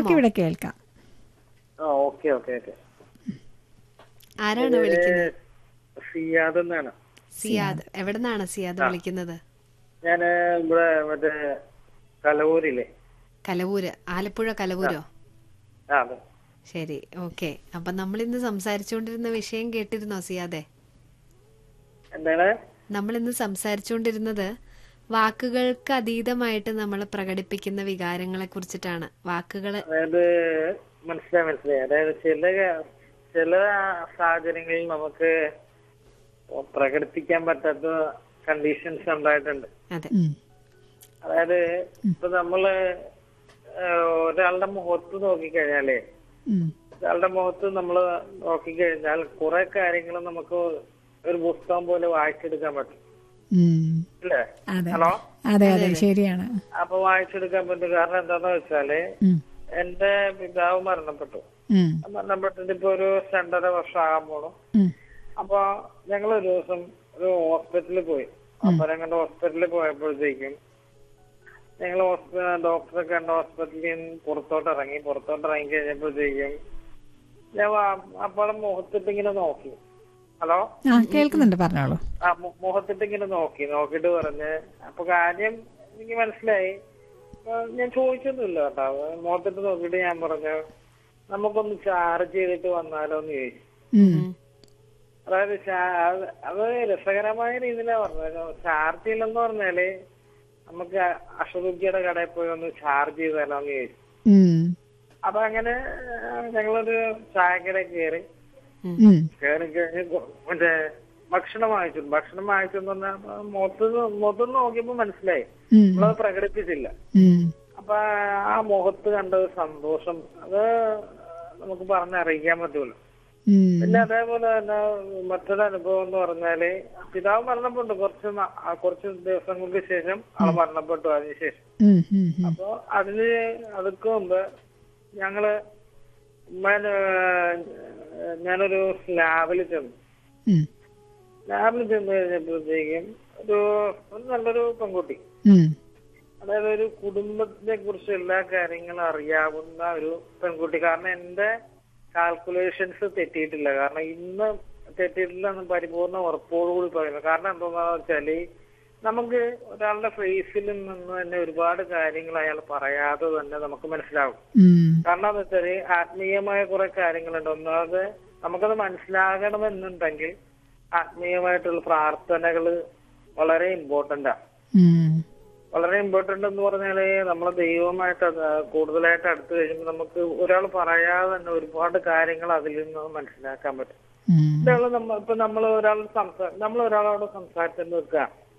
ഇവിടെ കേൾക്കാം ആ ഓക്കെ ഓക്കെ ഓക്കെ ആരാണ് വിളിക്കുന്നത് സിയാദ് എന്നാണ് സിയാദ് എവിടെ നിന്നാണ് സിയാദ് വിളിക്കുന്നത് ഞാന് ഇവിടെ മറ്റേ കലവൂരില്ലേ കലവൂര് ആലപ്പുഴ കലവൂരോ ആ അതെ ശരി ഓക്കെ അപ്പൊ നമ്മൾ ഇന്ന് സംസാരിച്ചുകൊണ്ടിരുന്ന വിഷയം കേട്ടിരുന്നോ സിയാദെ എന്താണ് നമ്മൾ ഇന്ന് സംസാരിച്ചുകൊണ്ടിരുന്നത് വാക്കുകൾക്ക് അതീതമായിട്ട് നമ്മൾ പ്രകടിപ്പിക്കുന്ന വികാരങ്ങളെ കുറിച്ചിട്ടാണ് വാക്കുകൾ അതായത് മനസ്സിലായി മനസ്സിലായി അതായത് ചില ചില സാഹചര്യങ്ങളിൽ നമുക്ക് പ്രകടിപ്പിക്കാൻ പറ്റാത്ത കണ്ടീഷൻസ് ഉണ്ടായിട്ടുണ്ട് അതെ ഉം. അതായത് ഇപ്പൊ നമ്മള് ഏഹ്, ഒരാളുടെ മുഖത്ത് നോക്കിക്കഴിഞ്ഞാലേ ഉം. ഒരാളുടെ മുഖത്ത് നമ്മൾ നോക്കിക്കഴിഞ്ഞാൽ കുറെ കാര്യങ്ങൾ നമുക്ക് ഒരു പുസ്തകം പോലെ വായിച്ചെടുക്കാൻ പറ്റും ഉം. അല്ലേ അതെ ഹലോ അതെ അതെ ശരിയാണ് അപ്പൊ വായിച്ചെടുക്കാൻ പറ്റും കാരണം എന്താന്ന് വെച്ചാല് ഉം. എന്റെ പിതാവ് മരണപ്പെട്ടു ഉം. മരണപ്പെട്ടിട്ട് ഇപ്പൊ ഒരു രണ്ടര വർഷം ആകാൻ പോണു ഉം. അപ്പൊ ഞങ്ങൾ ഒരു ദിവസം ഒരു ഹോസ്പിറ്റലിൽ പോയി അപ്പൊ ഞങ്ങൾ ഹോസ്പിറ്റലിൽ പോയപ്പോഴത്തേക്കും ഞങ്ങൾ ഡോക്ടറെ കണ്ട ഹോസ്പിറ്റലിൽ നിന്ന് പുറത്തോട്ട് ഇറങ്ങി പുറത്തോട്ട് ഇറങ്ങി കഴിഞ്ഞപ്പോഴത്തേക്കും ഞാൻ അപ്പോൾ മുഖത്തിട്ട് ഇങ്ങനെ നോക്കി ഹലോ ആ കേൾക്കുന്നുണ്ട് പറഞ്ഞോളൂ ആ മു- മുഖത്തിട്ട് ഇങ്ങനെ നോക്കി നോക്കിയിട്ട് പറഞ്ഞ് അപ്പൊ കാര്യം എനിക്ക് മനസ്സിലായി ആ, ഞാൻ ചോദിച്ചൊന്നുമില്ല കേട്ടോ മുഖത്തിട്ട് നോക്കിയിട്ട് ഞാൻ പറഞ്ഞു നമുക്കൊന്ന് ചാർജ് ചെയ്തിട്ട് വന്നാലോ എന്ന് ചോദിച്ചു ഉം. അതായത് ചാ- അത് അത് രസകരമായ രീതിയിലാണ് പറഞ്ഞത് ചാർജ് ചെയ്യലെന്ന് പറഞ്ഞാല് നമുക്ക് അഷറുദ്ധിയുടെ കടയിൽ പോയി ഒന്ന് ചാർജ് ചെയ്താലോ എന്ന് ചോദിച്ചു ഉം. അപ്പൊ അങ്ങനെ ആ, ഞങ്ങളൊരു ചായക്കട കയറി ഉം. കയറി കഴിഞ്ഞ് കൊ- മറ്റേ ഭക്ഷണം വാങ്ങിച്ചു ഭക്ഷണം വാങ്ങിച്ചു എന്ന് പറഞ്ഞാൽ മുഖത്ത് മുഖത്ത് നോക്കിയപ്പോ മനസ്സിലായി ഉം. നമ്മളത് പ്രകടിപ്പിച്ചില്ല ഉം. അപ്പൊ ആ മുഖത്ത് കണ്ട ഒരു സന്തോഷം അത് നമുക്ക് പറഞ്ഞറിയിക്കാൻ പറ്റൂല ഉം. പിന്നെ അതേപോലെ തന്നെ മറ്റൊരു അനുഭവം എന്ന് പറഞ്ഞാല് പിതാവ് മരണപ്പെട്ടു കുറച്ച് ന- ആ കുറച്ച് ദിവസങ്ങൾക്ക് ശേഷം ആള് മരണപ്പെട്ടു അതിനുശേഷം ഉം. ഉം. ഉം. അപ്പൊ അതിന് അതൊക്കെ മുമ്പ് ഞങ്ങള് ഉമ്മാന് ഞാനൊരു ലാബിൽ ചെന്നു ഉം. ലാബിൽ ചെന്ന് കഴിഞ്ഞപ്പോഴത്തേക്കും ഒരു ഒരു നല്ലൊരു പെൺകുട്ടി ഉം. അതായത് ഒരു കുടുംബത്തിനെ കുറിച്ച് എല്ലാ കാര്യങ്ങളും അറിയാവുന്ന ഒരു പെൺകുട്ടി കാരണം എന്റെ കാൽക്കുലേഷൻസ് തെറ്റിയിട്ടില്ല കാരണം ഇന്ന് തെറ്റിയിട്ടില്ല എന്ന് പരിപൂർണ ഉറപ്പോടുകൂടി പറയുന്നു കാരണം എന്താണെന്ന് വെച്ചാല് നമുക്ക് ഒരാളുടെ ഫേസിൽ നിന്ന് തന്നെ ഒരുപാട് കാര്യങ്ങൾ അയാൾ പറയാതെ തന്നെ നമുക്ക് മനസ്സിലാവും ഉം. കാരണം എന്താ വെച്ചാല് ആത്മീയമായ കുറെ കാര്യങ്ങളുണ്ട് ഒന്നാമത് നമുക്കത് മനസ്സിലാകണമെന്നുണ്ടെങ്കിൽ ആത്മീയമായിട്ടുള്ള പ്രാർത്ഥനകള് വളരെ ഇമ്പോർട്ടന്റാ ഉം. വളരെ ഇമ്പോർട്ടന്റ് എന്ന് പറഞ്ഞാല് നമ്മളെ ദൈവമായിട്ട് അത് കൂടുതലായിട്ട് അടുത്ത് കഴിയുമ്പോൾ നമുക്ക് ഒരാൾ പറയാതെ തന്നെ ഒരുപാട് കാര്യങ്ങൾ അതിൽ നിന്ന് മനസ്സിലാക്കാൻ പറ്റും ഉം. ഒരാൾ നമ്മ ഇപ്പൊ നമ്മൾ ഒരാൾ സംസാ നമ്മൾ ഒരാളോട് സംസാരിച്ചു നിൽക്കുക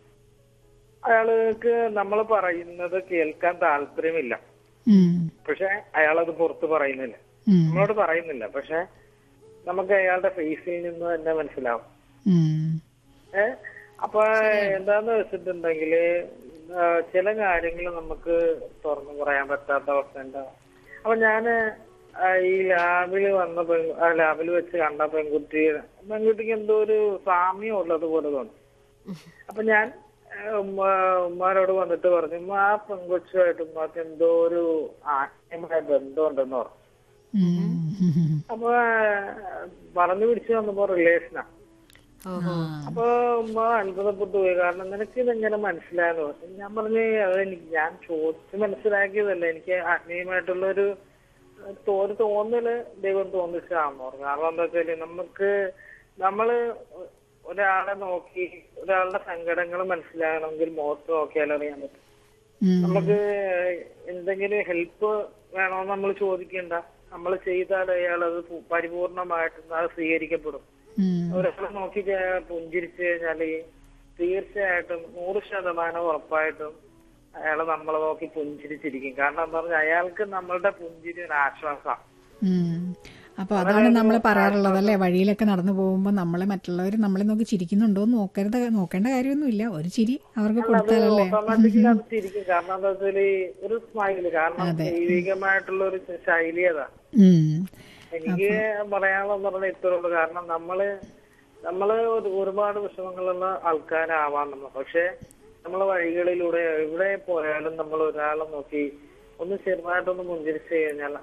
അയാൾക്ക് നമ്മൾ പറയുന്നത് കേൾക്കാൻ താല്പര്യമില്ല ഉം. പക്ഷെ അയാളത് പുറത്ത് പറയുന്നില്ല ഉം. നമ്മളോട് പറയുന്നില്ല പക്ഷെ നമുക്ക് അയാളുടെ ഫേസിൽ നിന്ന് തന്നെ മനസ്സിലാവും ഉം. ഏ അപ്പൊ എന്താന്ന് വെച്ചിട്ടുണ്ടെങ്കില് ആ, ചില കാര്യങ്ങൾ നമുക്ക് തുറന്നു പറയാൻ പറ്റാത്ത അവസ്ഥ ഉണ്ടാവും അപ്പൊ ഞാന് ആ, ഈ ലാബില് വന്ന പെൺ ആ, ലാബിൽ വെച്ച് കണ്ട പെൺകുട്ടി പെൺകുട്ടിക്ക് എന്തോ ഒരു സാമ്യം ഉള്ളത് പോലെ തോന്നി അപ്പൊ ഞാൻ ആ, ഉമ്മ ഉമ്മാരോട് വന്നിട്ട് പറഞ്ഞു ഉമ്മ ആ പെൺകൊച്ചുമായിട്ട് ഉമ്മാക്ക് എന്തോ ഒരു ആത്മീയമായ ബന്ധമുണ്ടെന്ന് പറഞ്ഞു ഉം. അപ്പൊ ആ, പറഞ്ഞു പിടിച്ചു വന്നപ്പോ റിലേഷനാ ഓഹോ അപ്പൊ ഉമ്മ അത്ഭുതപ്പെട്ടു പോയി കാരണം നിനക്ക് ഇതെങ്ങനെ മനസ്സിലായെന്ന് പറഞ്ഞു ഞാൻ പറഞ്ഞു അത് എനിക്ക് ഞാൻ ചോദിച്ച് മനസ്സിലാക്കിയതല്ല എനിക്ക് ആത്മീയമായിട്ടുള്ള ഒരു തോ- ഒരു തോന്നല് ദൈവം തോന്നിച്ചാന്ന് പറഞ്ഞു കാരണം എന്താ വെച്ചാല് നമുക്ക് നമ്മള് ഒരാളെ നോക്കി ഒരാളുടെ സങ്കടങ്ങൾ മനസ്സിലാകണമെങ്കിൽ മുഖത്ത് നോക്കിയാൽ അറിയാൻ പറ്റും ഉം. നമുക്ക് എന്തെങ്കിലും ഹെൽപ്പ് വേണമെന്ന് നമ്മൾ ചോദിക്കണ്ട നമ്മൾ ചെയ്താൽ അയാൾ അത് പരിപൂർണമായിട്ട് അത് സ്വീകരിക്കപ്പെടും ഉം. ഒരാളെ നോക്കി കേ- പുഞ്ചിരിച്ചു കഴിഞ്ഞാല് തീർച്ചയായിട്ടും നൂറ് ശതമാനം ഉറപ്പായിട്ടും അയാള് നമ്മളെ നോക്കി പുഞ്ചിരിച്ചിരിക്കും കാരണം എന്താ പറഞ്ഞാൽ അയാൾക്ക് നമ്മളുടെ പുഞ്ചിരി ഒരു ആശ്വാസം ഉം. അപ്പൊ അതാണ് നമ്മൾ പറയാറുള്ളത് അല്ലേ വഴിയിലൊക്കെ നടന്നു പോകുമ്പോൾ നമ്മളെ മറ്റുള്ളവർ നമ്മളെ നോക്കി ചിരിക്കുന്നുണ്ടോ എന്ന് നോക്കരുത് നോക്കേണ്ട കാര്യമൊന്നുമില്ല ഒരു ചിരി അവർക്ക് കൊടുത്താലല്ലേ ഓട്ടോമാറ്റിക്കലി അത് ചിരിക്കും കാരണം എന്താ വെച്ചാല് ഒരു സ്മൈല് കാരണം ദൈവികമായിട്ടുള്ള ഒരു ശൈലി അതാ ഉം. എനിക്ക് പറയാനുള്ളത് പറഞ്ഞാൽ ഇത്രേ ഉള്ളൂ കാരണം നമ്മള് നമ്മള് ഒരു- ഒരുപാട് വിഷമങ്ങളുള്ള ആൾക്കാരാവാം നമ്മൾ പക്ഷെ നമ്മളെ വഴികളിലൂടെ എവിടെ പോയാലും നമ്മൾ ഒരാളെ നോക്കി ഒന്ന് ചെറുതായിട്ടൊന്ന് മുഞ്ചിരിച്ചു കഴിഞ്ഞാൽ